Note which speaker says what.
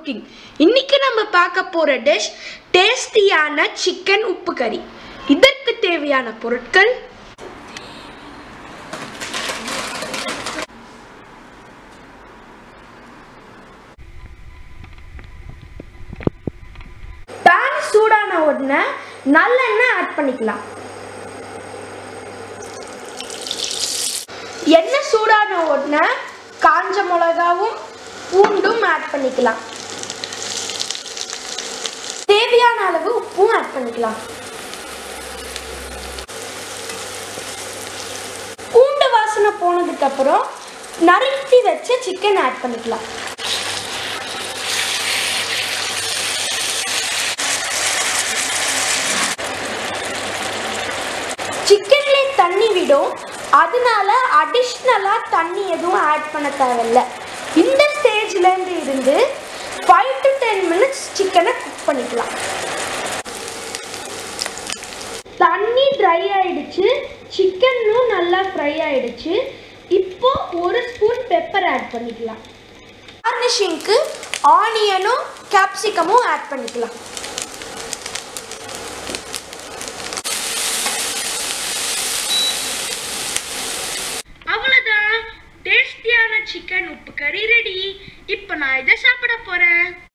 Speaker 1: cooking இன்னைக்கு நம்ம பார்க்க போற டிஷ் டேஸ்டியான சிக்கன் உப்பு கறி இதற்கு தேவையான பொருட்கள் பேன் சூடான உடனே நல்லெண்ணெய் ஆட் பண்ணிக்கலாம் எண்ணெய் சூடான உடனே காஞ்ச மிளகாவும் பூண்டும் ஆட் பண்ணிக்கலாம் தேவையான அளவு உப்பும் ஆட் பண்ணிக்கலாம் பூண்டு வாசனை போனதுக்கு அப்புறம் நறுக்கி வச்ச சிக்கன் ஆட் பண்ணிக்கலாம் சிக்கன்ல தண்ணி விடும் அதனால அடிஷ்னலாக தண்ணி எதுவும் ஆட் பண்ண தேவையில்ல இந்த ஸ்டேஜ்லேருந்து இருந்து ஃபைவ் டு டென் மினிட்ஸ் சிக்கனை குக் பண்ணிக்கலாம் தண்ணி ட்ரை ஆயிடுச்சு சிக்கனும் நல்லா ஃப்ரை ஆயிடுச்சு இப்போ ஒரு ஸ்பூன் பெப்பர் ஆட் பண்ணிக்கலாம் கார்னிஷிங்க்கு ஆனியனும் கேப்சிகமும் ஆட் பண்ணிக்கலாம் அவ்வளோதான் டேஸ்டியான சிக்கன் உப்பு கறி ரெடி இப்போ நான் இதை சாப்பிட போகிறேன்